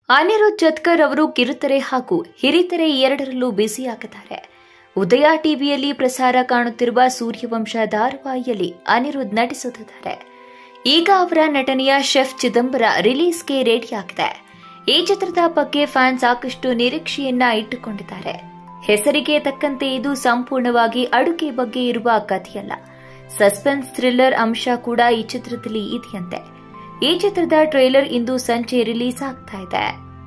ಅನಿರುದ್ಧ್ ಜತ್ಕರ್ ಅವರು ಕಿರುತೆರೆ ಹಾಗೂ ಹಿರಿತೆರೆ ಎರಡರಲ್ಲೂ ಬ್ಯುಸಿಯಾಗಿದ್ದಾರೆ ಉದಯ ಟಿವಿಯಲ್ಲಿ ಪ್ರಸಾರ ಕಾಣುತ್ತಿರುವ ಸೂರ್ಯವಂಶ ಧಾರಾವಾಹಿಯಲ್ಲಿ ಅನಿರುದ್ಧ್ ನಟಿಸುತ್ತಿದ್ದಾರೆ ಈಗ ಅವರ ನಟನೆಯ ಶೆಫ್ ಚಿದಂಬರ ರಿಲೀಸ್ಗೆ ರೆಡಿಯಾಗಿದೆ ಈ ಚಿತ್ರದ ಬಗ್ಗೆ ಫ್ಯಾನ್ ಸಾಕಷ್ಟು ನಿರೀಕ್ಷೆಯನ್ನ ಇಟ್ಟುಕೊಂಡಿದ್ದಾರೆ ಹೆಸರಿಗೆ ತಕ್ಕಂತೆ ಇದು ಸಂಪೂರ್ಣವಾಗಿ ಅಡುಗೆ ಬಗ್ಗೆ ಇರುವ ಕಥೆಯಲ್ಲ ಸಸ್ಪೆನ್ಸ್ ಥ್ರಿಲ್ಲರ್ ಅಂಶ ಕೂಡ ಈ ಚಿತ್ರದಲ್ಲಿ ಇದೆಯಂತೆ ಈ ಚಿತ್ರದ ಟ್ರೇಲರ್ ಇಂದು ಸಂಜೆ ರಿಲೀಸ್ ಆಗ್ತಾ ಇದೆ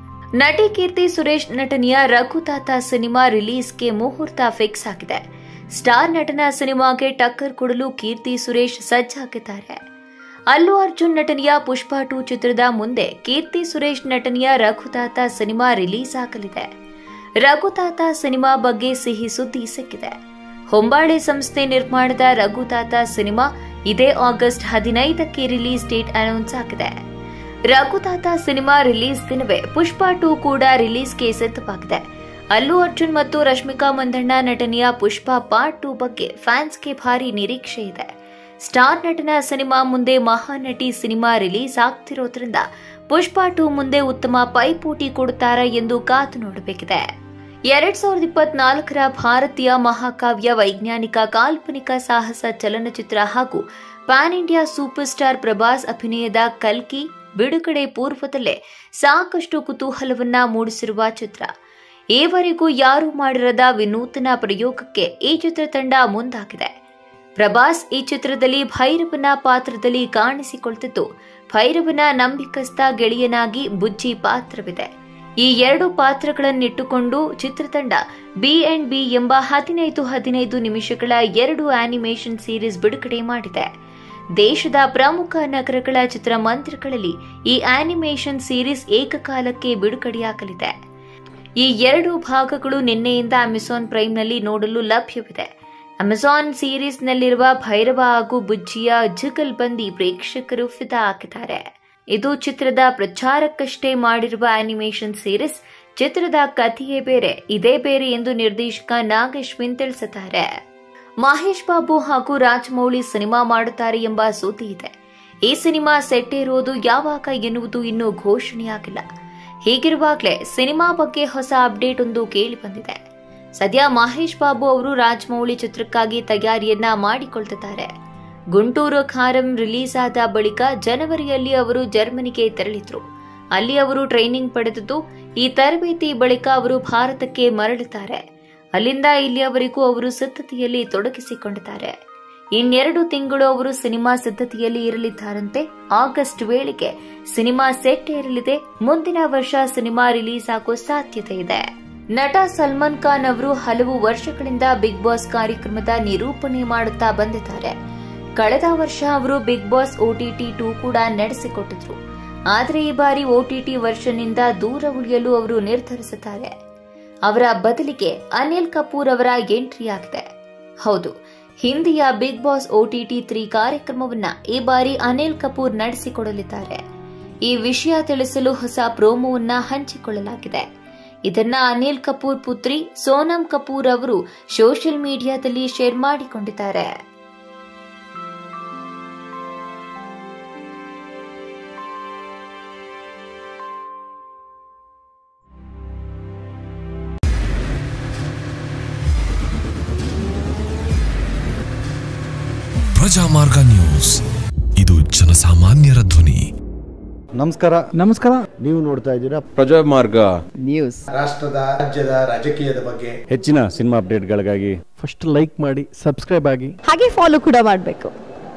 ನಟಿ ಕೀರ್ತಿ ಸುರೇಶ್ ನಟನೆಯ ರಘುತಾತ ಸಿನಿಮಾ ರಿಲೀಸ್ಗೆ ಮುಹೂರ್ತ ಫಿಕ್ಸ್ ಆಗಿದೆ ಸ್ಟಾರ್ ನಟನ ಸಿನಿಮಾಗೆ ಟಕ್ಕರ್ ಕೊಡಲು ಕೀರ್ತಿ ಸುರೇಶ್ ಸಜ್ಜಾಗಿದ್ದಾರೆ ಅಲ್ಲು ಅರ್ಜುನ್ ನಟನೆಯ ಪುಷ್ಪ ಟು ಚಿತ್ರದ ಮುಂದೆ ಕೀರ್ತಿ ಸುರೇಶ್ ನಟನೆಯ ರಘುತಾತ ಸಿನಿಮಾ ರಿಲೀಸ್ ಆಗಲಿದೆ ರಘುತಾತ ಸಿನಿಮಾ ಬಗ್ಗೆ ಸಿಹಿ ಸುದ್ದಿ ಸಿಕ್ಕಿದೆ ಹೊಂಬಾಳೆ ಸಂಸ್ಥೆ ನಿರ್ಮಾಣದ ರಘುತಾತ ಸಿನಿಮಾ ಇದೇ ಆಗಸ್ಟ್ ಹದಿನೈದಕ್ಕೆ ರಿಲೀಸ್ ಡೇಟ್ ಅನೌನ್ಸ್ ಆಗಿದೆ ರಘುತಾತ ಸಿನಿಮಾ ರಿಲೀಸ್ ದಿನವೇ ಪುಷ್ಪ ಟೂ ಕೂಡ ರಿಲೀಸ್ಗೆ ಸಿದ್ಧವಾಗಿದೆ ಅಲ್ಲು ಅರ್ಜುನ್ ಮತ್ತು ರಶ್ಮಿಕಾ ಮಂದಣ್ಣ ನಟನೆಯ ಪುಷ್ಪ ಪಾರ್ಟ್ ಟೂ ಬಗ್ಗೆ ಫ್ಯಾನ್ಸ್ಗೆ ಭಾರಿ ನಿರೀಕ್ಷೆ ಇದೆ ಸ್ಟಾರ್ ನಟನ ಸಿನಿಮಾ ಮುಂದೆ ಮಹಾನಟಿ ಸಿನಿಮಾ ರಿಲೀಸ್ ಆಗ್ತಿರೋದ್ರಿಂದ ಪುಷ್ಪ ಟೂ ಮುಂದೆ ಉತ್ತಮ ಪೈಪೋಟಿ ಕೊಡುತ್ತಾರಾ ಎಂದು ಕಾದು ನೋಡಬೇಕಿದೆ ಎರಡ್ ಸಾವಿರದ ಇಪ್ಪತ್ನಾಲ್ಕರ ಭಾರತೀಯ ಮಹಾಕಾವ್ಯ ವೈಜ್ಞಾನಿಕ ಕಾಲ್ಪನಿಕ ಸಾಹಸ ಚಲನಚಿತ್ರ ಹಾಗೂ pan India super star Prabhas ಅಭಿನಯದ ಕಲ್ಕಿ ಬಿಡುಗಡೆ ಪೂರ್ವದಲ್ಲೇ ಸಾಕಷ್ಟು ಕುತೂಹಲವನ್ನ ಮೂಡಿಸಿರುವ ಚಿತ್ರ ಈವರೆಗೂ ಯಾರೂ ಮಾಡಿರದ ವಿನೂತನ ಪ್ರಯೋಗಕ್ಕೆ ಈ ಚಿತ್ರತಂಡ ಮುಂದಾಗಿದೆ ಪ್ರಭಾಸ್ ಈ ಚಿತ್ರದಲ್ಲಿ ಭೈರವನ ಪಾತ್ರದಲ್ಲಿ ಕಾಣಿಸಿಕೊಳ್ತಿದ್ದು ಭೈರವನ ನಂಬಿಕಸ್ಥ ಗೆಳೆಯನಾಗಿ ಬುಜ್ಜಿ ಪಾತ್ರವಿದೆ ಈ ಎರಡು ಪಾತ್ರಗಳನ್ನಿಟ್ಟುಕೊಂಡು ಚಿತ್ರತಂಡ ಬಿ ಅಂಡ್ ಬಿ ಎಂಬ ಹದಿನೈದು ಹದಿನೈದು ನಿಮಿಷಗಳ ಎರಡು ಆನಿಮೇಷನ್ ಸೀರೀಸ್ ಬಿಡುಗಡೆ ಮಾಡಿದೆ ದೇಶದ ಪ್ರಮುಖ ನಗರಗಳ ಚಿತ್ರಮಂದಿರಗಳಲ್ಲಿ ಈ ಆನಿಮೇಷನ್ ಸೀರೀಸ್ ಏಕಕಾಲಕ್ಕೆ ಬಿಡುಗಡೆಯಾಗಲಿದೆ ಈ ಎರಡು ಭಾಗಗಳು ನಿನ್ನೆಯಿಂದ ಅಮೆಜಾನ್ ಪ್ರೈಮ್ನಲ್ಲಿ ನೋಡಲು ಲಭ್ಯವಿದೆ ಅಮೆಜಾನ್ ಸೀರೀಸ್ನಲ್ಲಿರುವ ಭೈರವ ಹಾಗೂ ಬುಜ್ಜಿಯ ಜುಗಲ್ಬಂದಿ ಪ್ರೇಕ್ಷಕರು ಫಿದಾ ಹಾಕಿದ್ದಾರೆ ಇದು ಚಿತ್ರದ ಪ್ರಚಾರಕ್ಕಷ್ಟೇ ಮಾಡಿರುವ ಆನಿಮೇಷನ್ ಸೀರೀಸ್ ಚಿತ್ರದ ಕಥೆಯೇ ಬೇರೆ ಇದೇ ಬೇರೆ ಎಂದು ನಿರ್ದೇಶಕ ನಾಗೇಶ್ವಿನ್ ತಿಳಿಸಿದ್ದಾರೆ ಮಹೇಶ್ ಬಾಬು ಹಾಗೂ ರಾಜಮೌಳಿ ಸಿನಿಮಾ ಮಾಡುತ್ತಾರೆ ಎಂಬ ಸುದ್ದಿ ಇದೆ ಈ ಸಿನಿಮಾ ಸೆಟ್ ಇರುವುದು ಯಾವಾಗ ಎನ್ನುವುದು ಇನ್ನೂ ಘೋಷಣೆಯಾಗಿಲ್ಲ ಹೀಗಿರುವಾಗಲೇ ಸಿನಿಮಾ ಬಗ್ಗೆ ಹೊಸ ಅಪ್ಡೇಟ್ ಒಂದು ಕೇಳಿ ಬಂದಿದೆ ಸದ್ಯ ಮಹೇಶ್ ಬಾಬು ಅವರು ರಾಜಮೌಳಿ ಚಿತ್ರಕ್ಕಾಗಿ ತಯಾರಿಯನ್ನ ಮಾಡಿಕೊಳ್ತಿದ್ದಾರೆ ಗುಂಟೂರು ಖಾರಂ ರಿಲೀಸ್ ಆದ ಬಳಿಕ ಜನವರಿಯಲ್ಲಿ ಅವರು ಜರ್ಮನಿಗೆ ತೆರಳಿದ್ರು ಅಲ್ಲಿ ಅವರು ಟ್ರೈನಿಂಗ್ ಪಡೆದಿದ್ದು ಈ ತರಬೇತಿ ಬಳಿಕ ಅವರು ಭಾರತಕ್ಕೆ ಮರಳುತ್ತಾರೆ ಅಲ್ಲಿಂದ ಇಲ್ಲಿಯವರೆಗೂ ಅವರು ಸಿದ್ಧತೆಯಲ್ಲಿ ತೊಡಗಿಸಿಕೊಂಡಿದ್ದಾರೆ ಇನ್ನೆರಡು ತಿಂಗಳು ಅವರು ಸಿನಿಮಾ ಸಿದ್ಧತೆಯಲ್ಲಿ ಇರಲಿದ್ದಾರಂತೆ ಆಗಸ್ಟ್ ವೇಳೆಗೆ ಸಿನಿಮಾ ಸೆಟ್ ಇರಲಿದೆ ಮುಂದಿನ ವರ್ಷ ಸಿನಿಮಾ ರಿಲೀಸ್ ಆಗೋ ಸಾಧ್ಯತೆ ಇದೆ ನಟ ಸಲ್ಮಾನ್ ಖಾನ್ ಅವರು ಹಲವು ವರ್ಷಗಳಿಂದ ಬಿಗ್ ಬಾಸ್ ಕಾರ್ಯಕ್ರಮದ ನಿರೂಪಣೆ ಮಾಡುತ್ತಾ ಬಂದಿದ್ದಾರೆ ಕಳೆದ ವರ್ಷ ಅವರು ಬಿಗ್ ಬಾಸ್ ಓಟಿಟಿ ಟೂ ಕೂಡ ನಡೆಸಿಕೊಟ್ಟಿದ್ರು ಆದರೆ ಈ ಬಾರಿ ಓಟಿಟಿ ವರ್ಷನಿಂದ ದೂರ ಉಳಿಯಲು ಅವರು ನಿರ್ಧರಿಸಿದ್ದಾರೆ ಅವರ ಬದಲಿಗೆ ಅನಿಲ್ ಕಪೂರ್ ಅವರ ಎಂಟ್ರಿ ಆಗಿದೆ ಹೌದು ಹಿಂದಿಯ ಬಿಗ್ ಬಾಸ್ ಓಟಿಟಿ ತ್ರೀ ಕಾರ್ಯಕ್ರಮವನ್ನ ಈ ಬಾರಿ ಅನಿಲ್ ಕಪೂರ್ ನಡೆಸಿಕೊಡಲಿದ್ದಾರೆ ಈ ವಿಷಯ ತಿಳಿಸಲು ಹೊಸ ಪ್ರೋಮೋವನ್ನ ಹಂಚಿಕೊಳ್ಳಲಾಗಿದೆ ಇದನ್ನ ಅನಿಲ್ ಕಪೂರ್ ಪುತ್ರಿ ಸೋನಂ ಕಪೂರ್ ಅವರು ಸೋಷಿಯಲ್ ಮೀಡಿಯಾದಲ್ಲಿ ಶೇರ್ ಮಾಡಿಕೊಂಡಿದ್ದಾರೆ ಪ್ರಜಾಮಾರ್ಗ ನ್ಯೂಸ್ ಇದು ಜನಸಾಮಾನ್ಯರ ಧ್ವನಿ ನಮಸ್ಕಾರ ನಮಸ್ಕಾರ ನೀವು ನೋಡ್ತಾ ಇದ್ದೀರಾ ಪ್ರಜಾಮಾರ್ಗ ನ್ಯೂಸ್ ರಾಷ್ಟ್ರದ ರಾಜ್ಯದ ರಾಜಕೀಯದ ಬಗ್ಗೆ ಹೆಚ್ಚಿನ ಸಿನಿಮಾ ಅಪ್ಡೇಟ್ಗಳಿಗಾಗಿ ಫಸ್ಟ್ ಲೈಕ್ ಮಾಡಿ ಸಬ್ಸ್ಕ್ರೈಬ್ ಆಗಿ ಹಾಗೆ ಫಾಲೋ ಕೂಡ ಮಾಡಬೇಕು